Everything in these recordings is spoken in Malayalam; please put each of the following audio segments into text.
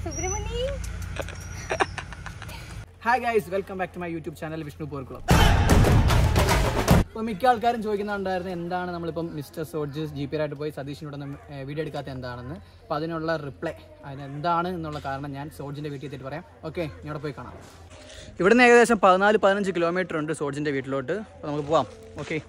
Subramani hi guys welcome back to my YouTube channel Vishnu Porkulam ഇപ്പോൾ മിക്ക ആൾക്കാരും ചോദിക്കുന്നുണ്ടായിരുന്നു എന്താണ് നമ്മളിപ്പം മിസ്റ്റർ സോഡ്ജ് ജി പി ആയിട്ട് പോയി സതീഷിനോടൊന്നും വീഡിയോ എടുക്കാത്ത എന്താണെന്ന് അപ്പോൾ അതിനുള്ള റിപ്ലൈ അതിന് എന്താണ് എന്നുള്ള കാരണം ഞാൻ സോഡ്ജിൻ്റെ വീട്ടിൽ എത്തിയിട്ട് പറയാം ഓക്കെ ഇനി അവിടെ പോയി കാണാം ഇവിടുന്ന് ഏകദേശം പതിനാല് പതിനഞ്ച് കിലോമീറ്റർ ഉണ്ട് സോഡ്ജിൻ്റെ വീട്ടിലോട്ട് അപ്പോൾ നമുക്ക് പോവാം ഓക്കെ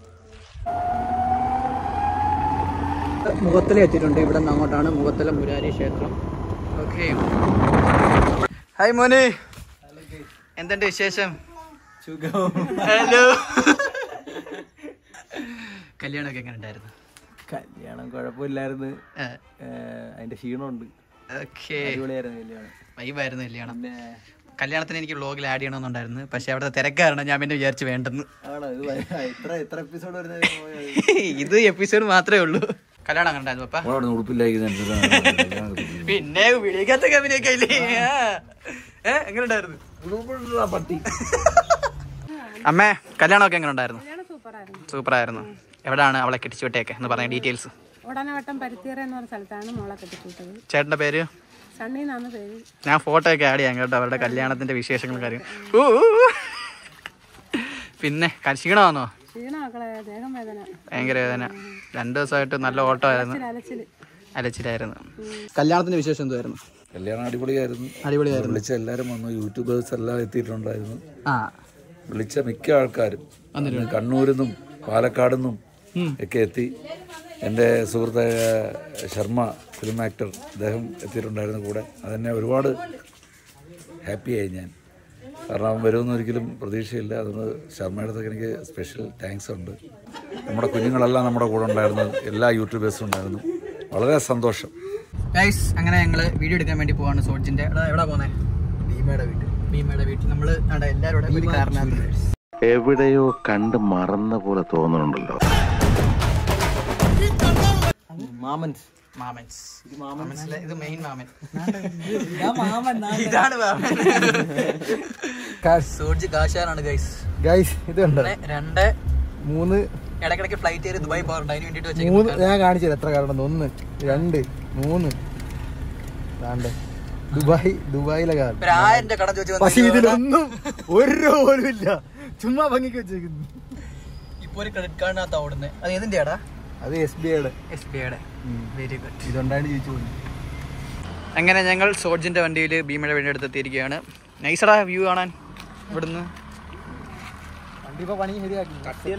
മുഖത്തല എത്തിയിട്ടുണ്ട് ഇവിടെ നിന്ന് അങ്ങോട്ടാണ് മുഖത്തല മുരാരി ക്ഷേത്രം ഓക്കെ ഹായ് മോനെ എന്തുണ്ട് വിശേഷം ഹലോ കല്യാണമൊക്കെ എങ്ങനെ ഉണ്ടായിരുന്നു കല്യാണം കുഴപ്പമില്ലായിരുന്നു അതിന്റെ ക്ഷീണമുണ്ട് ഓക്കെ അടിപൊളിയായിരുന്നു കല്യാണം വൈബായിരുന്നു കല്യാണം പിന്നെ കല്യാണത്തിന് എനിക്ക് വ്ലോഗിൽ ആഡ് ചെയ്യണമെന്നുണ്ടായിരുന്നു പക്ഷെ അവിടെ തിരക്കാരണം ഞാൻ പിന്നെ വിചാരിച്ചു വേണ്ടെന്ന് ആണോ ഇത് ഭയ- ഇത്ര എത്ര എപ്പിസോഡ് വരുന്നത് ഇത് എപ്പിസോഡ് മാത്രമേ ഉള്ളൂ കല്യാണം അങ്ങനെ ഉണ്ടായിരുന്നു പപ്പ അവിടെ ഉടുപ്പില്ലായിരിക്കുന്ന പിന്നെ വിളിക്കാത്ത കമ്പനിയൊക്കെ ഇല്ലേ ആ. ഏ എങ്ങനെ ഉണ്ടായിരുന്നു പട്ടി അമ്മേ കല്യാണമൊക്കെ എങ്ങനെ ഉണ്ടായിരുന്നു സൂപ്പറായിരുന്നു സൂപ്പർ ആയിരുന്നു എവിടെയാണ് അവളെ കെട്ടിച്ചു വിട്ടേക്കെ എന്ന് പറഞ്ഞ ഡീറ്റെയിൽസ് ഉടനവട്ടം പരുത്തിയറ എന്ന് പറഞ്ഞ സ്ഥലത്താണ് മോളെ കെട്ടിച്ചുവിട്ടത് ചേട്ടന്റെ പേര് സണ്ണി എന്നാണ് പേര് ഞാൻ ഫോട്ടോ ഒക്കെ ആഡ് ചെയ്യാം കേട്ടോ അവരുടെ കല്യാണത്തിന്റെ വിശേഷങ്ങളും കാര്യം ഊ, ഊ, ഊ. പിന്നെ ക- ക്ഷീണമാണോ ക്ഷീണം മക്കളെ ദേഹം വേദന ഭയങ്കര വേദന രണ്ടു ദിവസമായിട്ട് നല്ല ഓട്ടോ ആയിരുന്നു അലച്ചില് അലച്ചിലായിരുന്നു കല്യാണത്തിന്റെ വിശേഷം എന്തുവായിരുന്നു കല്യാണം അടിപൊളിയായിരുന്നു അടിപൊളിയായിരുന്നു വിളിച്ച എല്ലാവരും വന്നു യൂട്യൂബേഴ്സ് എല്ലാം എത്തിയിട്ടുണ്ടായിരുന്നു ആ വിളിച്ച മിക്ക ആൾക്കാരും അന്ന് കണ്ണൂരിൽ നിന്നും പാലക്കാട് നിന്നും ഒക്കെ എത്തി എൻ്റെ സുഹൃത്തായ ശർമ്മ ഫിലിം ആക്ടർ അദ്ദേഹം എത്തിയിട്ടുണ്ടായിരുന്നു കൂടെ അതെന്നെ ഒരുപാട് ഹാപ്പിയായി ഞാൻ കാരണം അവൻ വരുമെന്ന് ഒരിക്കലും പ്രതീക്ഷയില്ല അതുകൊണ്ട് ശർമ്മയുടെ അടുത്തൊക്കെ എനിക്ക് സ്പെഷ്യൽ താങ്ക്സ് ഉണ്ട് നമ്മുടെ കുഞ്ഞുങ്ങളെല്ലാം നമ്മുടെ കൂടെ ഉണ്ടായിരുന്നു എല്ലാ യൂട്യൂബേഴ്സും ഉണ്ടായിരുന്നു വളരെ സന്തോഷം ഗൈസ് അങ്ങനെ ഞങ്ങള് വീഡിയോ എടുക്കാൻ വേണ്ടി പോവാണ് സോഡ്ജിന്റെ എടാ, എവിടാ പോന്നെ ഭീമയുടെ വീട്ടിൽ ഭീമയുടെ വീട്ടിൽ നമ്മള് അവിടെ എല്ലാവരും കൂടെ ഒരു കാറിനകത്ത് എവിടെയോ കണ്ട് മറന്ന പോലെ തോന്നുന്നുണ്ടല്ലോ മാമൻസ് മാമൻസ് മാമൻസിലെ ഇത് മെയിൻ മാമൻ മാമൻ ഇതാണ് മാമൻ സോഡ്ജ് കാശാറാണ് ഗൈസ് ഗൈസ് ഇത് കണ്ടോ രണ്ട് മൂന്ന് ഇടയ്ക്കിടയ്ക്ക് ഫ്ലൈറ്റ് കയറി ദുബായ് പോകാറുണ്ട് അതിന് വേണ്ടിട്ട് മൂന്ന് വെച്ചേക്കുന്നത് ഞാൻ കാണിച്ചത് എത്ര കാരണം ഒന്ന് രണ്ട് മൂന്ന് ദാണ്ട് ദുബായ് ദുബായിലെ കാർ ഒരു ആയിരം രൂപ കടം ചോദിച്ചു പക്ഷെ ഇതിലൊന്നും ഒരു രൂപ പോലും ഇല്ല ചുമ്മാ ഭംഗിക്ക് വെച്ചേക്കുന്നു ഇപ്പൊ ഒരു ക്രെഡിറ്റ് കാർഡിനകത്ത് ഓടുന്നത് അത് ഏതിന്റെയാടാ അത് എസ് ബി ഐയുടെ എസ് ബി ഐയുടെ വെരി ഗുഡ് ഇതുണ്ടായിട്ട് ജീവിച്ചു പോകുന്നു അങ്ങനെ ഞങ്ങൾ സോഡ്ജിന്റെ വണ്ടിയിൽ ഭീമയുടെ വീടിന്റെ അടുത്ത് എത്തിയിരിക്കുകയാണ് നൈസടാ വ്യൂ കാണാൻ ഇവിടുന്ന് വണ്ടി ഇപ്പൊ പണി ശരിയാക്കി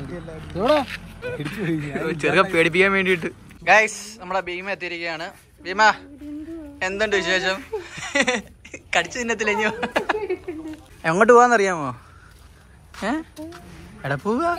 ചെറുക്കെ പേടിപ്പിക്കാൻ വേണ്ടിയിട്ട് ഗൈസ് നമ്മുടെ ഭീമ എത്തിയിരിക്കുകയാണ് ഭീമ എന്തുണ്ട് വിശേഷം കടിച്ചു തിന്നത്തില്ല ഇനിയോ എങ്ങോട്ട് പോവാന്നറിയാമോ ഏ എടാ പോവാ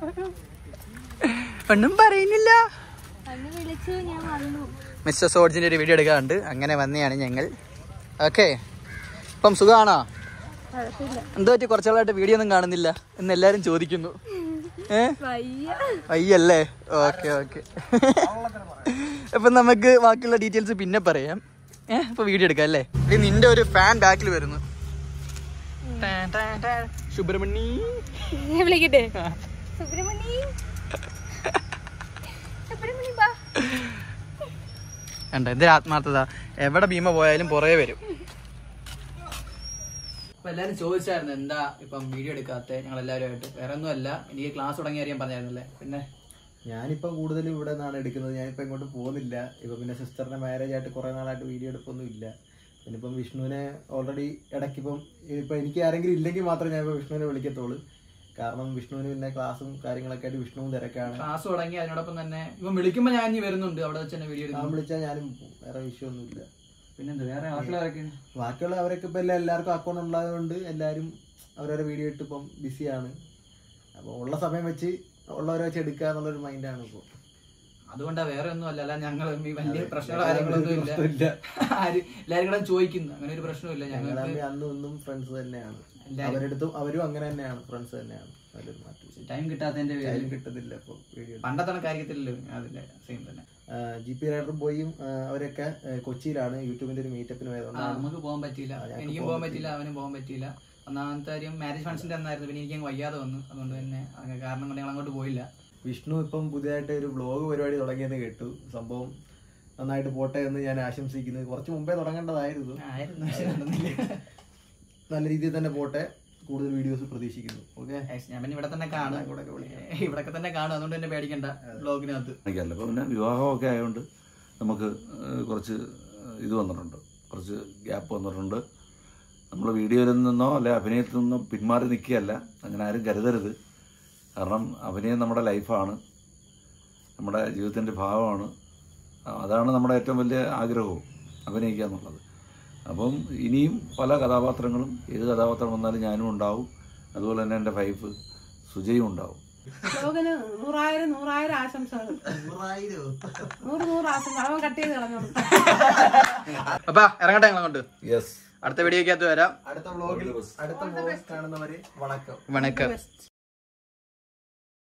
ഒന്നും പറയുന്നില്ല അന്ന് വിളിച്ചു ഞാൻ വന്നു മിസ്റ്റർ സോഡ്ജിന്റെ ഒരു വീഡിയോ എടുക്കാറുണ്ട് അങ്ങനെ വന്നെയാണ് ഞങ്ങൾ ഓക്കെ ഇപ്പം സുഖമാണോ കുഴപ്പമില്ല എന്തോ പറ്റി കുറച്ചാളായിട്ട് വീഡിയോ ഒന്നും കാണുന്നില്ല എന്ന് എല്ലാരും ചോദിക്കുന്നു ഏ വയ്യ അയ്യല്ലേ ഓക്കെ ഓക്കെ അപ്പൊ നമുക്ക് ബാക്കിയുള്ള ഡീറ്റെയിൽസ് പിന്നെ പറയാം ഏ അപ്പൊ വീഡിയോ എടുക്കാം അല്ലേ ഇത് നിന്റെ ഒരു ഫാൻ ബാക്കിൽ വരുന്നു ടാൻ, ടാൻ, ടാൻ. സുബ്രഹ്മണി വിളിക്കട്ടെ സുബ്രഹ്മണി സുബ്രഹ്മണി ബാ കണ്ട എന്തൊരു ആത്മാർത്ഥത എവിടെ ഭീമ പോയാലും പുറകെ വരും അപ്പൊ എല്ലാരും ചോദിച്ചായിരുന്നു എന്താ ഇപ്പം വീഡിയോ എടുക്കാത്ത ഞങ്ങൾ എല്ലാവരുമായിട്ട് വേറെ ഒന്നും അല്ല എനിക്ക് ക്ലാസ് തുടങ്ങിയ കാര്യം പറഞ്ഞായിരുന്നല്ലേ പിന്നെ ഞാനിപ്പം കൂടുതൽ ഇവിടെ നിന്നാണ് എടുക്കുന്നത് ഞാനിപ്പോൾ ഇങ്ങോട്ട് പോകുന്നില്ല ഇപ്പം പിന്നെ സിസ്റ്ററിന്റെ മാരേജ് ആയിട്ട് കുറേ നാളായിട്ട് വീഡിയോ എടുപ്പൊന്നും ഇല്ല പിന്നെ ഇപ്പം വിഷ്ണുവിനെ ഓൾറെഡി ഇടയ്ക്കിപ്പം ഇപ്പം എനിക്ക് ആരെങ്കിലും ഇല്ലെങ്കിൽ മാത്രമേ ഞാൻ ഇപ്പോൾ വിഷ്ണുവിനെ വിളിക്കത്തുള്ളൂ കാരണം വിഷ്ണുവിന് പിന്നെ ക്ലാസ്സും കാര്യങ്ങളൊക്കെ ആയിട്ട് വിഷ്ണുവും തിരക്കാണ് ക്ലാസ് തുടങ്ങി അതിനോടൊപ്പം തന്നെ ഇവൻ വിളിക്കുമ്പോ ഞാൻ ഇനി വരുന്നുണ്ട് അവിടെ വെച്ച് തന്നെ വീഡിയോ ഞാൻ എടുക്കും വിളിച്ചാൽ ഞാനും പോകും. വേറെ വിഷയമൊന്നുമില്ല പിന്നെന്ത് വേറെ ബാക്കിയുള്ളവരൊക്കെ ബാക്കിയുള്ള അവരൊക്കെ ഇപ്പം എല്ലാം എല്ലാവർക്കും അക്കൗണ്ട് ഉള്ളതുകൊണ്ട് എല്ലാവരും അവരവരെ വീഡിയോ ഇട്ട് ഇപ്പം ബിസിയാണ് അപ്പോൾ ഉള്ള സമയം വെച്ച് ഉള്ളവരെ വെച്ച് എടുക്കുക എന്നുള്ളൊരു മൈൻഡാണ് ഇപ്പോൾ അതുകൊണ്ടാ വേറെ ഒന്നും അല്ല അല്ല ഞങ്ങൾ വലിയ പ്രശ്നങ്ങളോ കാര്യങ്ങളൊന്നും ഇല്ല പ്രശ്നമില്ല. ആര് എല്ലാരും കൂടെ ചോദിക്കുന്നു അങ്ങനെ ഒരു പ്രശ്നമില്ല ഞങ്ങൾക്ക് ഞങ്ങളാകുമ്പോൾ അന്നും ഇന്നും ഫ്രണ്ട്സ് തന്നെയാണ് എല്ലാരും. അവരെടുത്തും അവരും അങ്ങനെ തന്നെയാണ് ഫ്രണ്ട്സ് തന്നെയാണ് അതിലൊരു മാറ്റം ടൈം കിട്ടാത്തതിന്റെ ടൈം പേരിൽ കിട്ടുന്നില്ല ഇപ്പോൾ വീഡിയോ പണ്ടത്തെ കാര്യത്തിലല്ലോ അതിന്റെ സെയിം തന്നെ ജി പി റൈഡറും പോയും ആ, അവരൊക്കെ ആ, കൊച്ചിയിലാണ് യൂട്യൂബിന്റെ ഒരു മീറ്റപ്പിന് ആ, പോയതുകൊണ്ടാണ് നമുക്ക് പോകാൻ പറ്റിയില്ല എനിക്കും പോകാൻ പറ്റിയില്ല അവനും പോകാൻ പറ്റിയില്ല ഒന്നാമത്തെ കാര്യം മാരേജ് ഫംഗ്ഷൻ്റെ അന്നായിരുന്നു പിന്നെ എനിക്ക് അങ്ങ് വയ്യാതെ വന്നു അതുകൊണ്ട് തന്നെ അങ്ങനെ കാരണം കൊണ്ട് ഞങ്ങൾ അങ്ങോട്ട് പോയില്ല വിഷ്ണു ഇപ്പം പുതിയതായിട്ട് ഒരു വ്ലോഗ് പരിപാടി തുടങ്ങിയെന്ന് കേട്ടു സംഭവം നന്നായിട്ട് പോട്ടെ എന്ന് ഞാൻ ആശംസിക്കുന്നു കുറച്ച് മുമ്പേ തുടങ്ങേണ്ടതായിരുന്നു ആയിരുന്നു പക്ഷെ നടന്നില്ല. നല്ല രീതിയിൽ തന്നെ പോട്ടെ കൂടുതൽ വീഡിയോസ് പ്രതീക്ഷിക്കുന്നു ഓക്കെ Guys, ഞാൻ പിന്നെ ഇവിടെ തന്നെ കാണും ഇവിടൊക്കെ തന്നെ കാണും അതുകൊണ്ട് തന്നെ പേടിക്കണ്ട ബ്ലോഗിനകത്ത് എനിക്കല്ല അപ്പോൾ പിന്നെ വിവാഹമൊക്കെ ആയതുകൊണ്ട് നമുക്ക് ഏഹ്, കുറച്ച് ഇത് വന്നിട്ടുണ്ട് കുറച്ച് ഗ്യാപ്പ് വന്നിട്ടുണ്ട് നമ്മൾ വീഡിയോയിൽ നിന്നോ അല്ലെ അഭിനയത്തിൽ നിന്നോ പിന്മാറി നിൽക്കുകയല്ല അങ്ങനെ ആരും കരുതരുത് കാരണം അഭിനയം നമ്മുടെ ലൈഫാണ് നമ്മുടെ ജീവിതത്തിൻ്റെ ഭാഗമാണ് അതാണ് നമ്മുടെ ഏറ്റവും വലിയ ആഗ്രഹവും അഭിനയിക്കുക എന്നുള്ളത് അപ്പം ഇനിയും പല കഥാപാത്രങ്ങളും ഏത് കഥാപാത്രം വന്നാലും ഞാനും ഉണ്ടാവും അതുപോലെ തന്നെ എൻ്റെ വൈഫ് സുജയും ഉണ്ടാവും ലോകന് നൂറായിരം നൂറായിരം ആശംസകൾ നൂറ് നൂറ് ആശംസ അവൻ കട്ട് ചെയ്ത് കളഞ്ഞോളൂ അപ്പൊ ഇറങ്ങട്ടെ ഞങ്ങളെ കൊണ്ട് യെസ് അടുത്ത വീഡിയോക്കകത്ത് വരാം അടുത്ത വ്ലോഗിൽ അടുത്ത വ്ലോഗ് കാണുന്നവരെ വണക്കം വണക്കം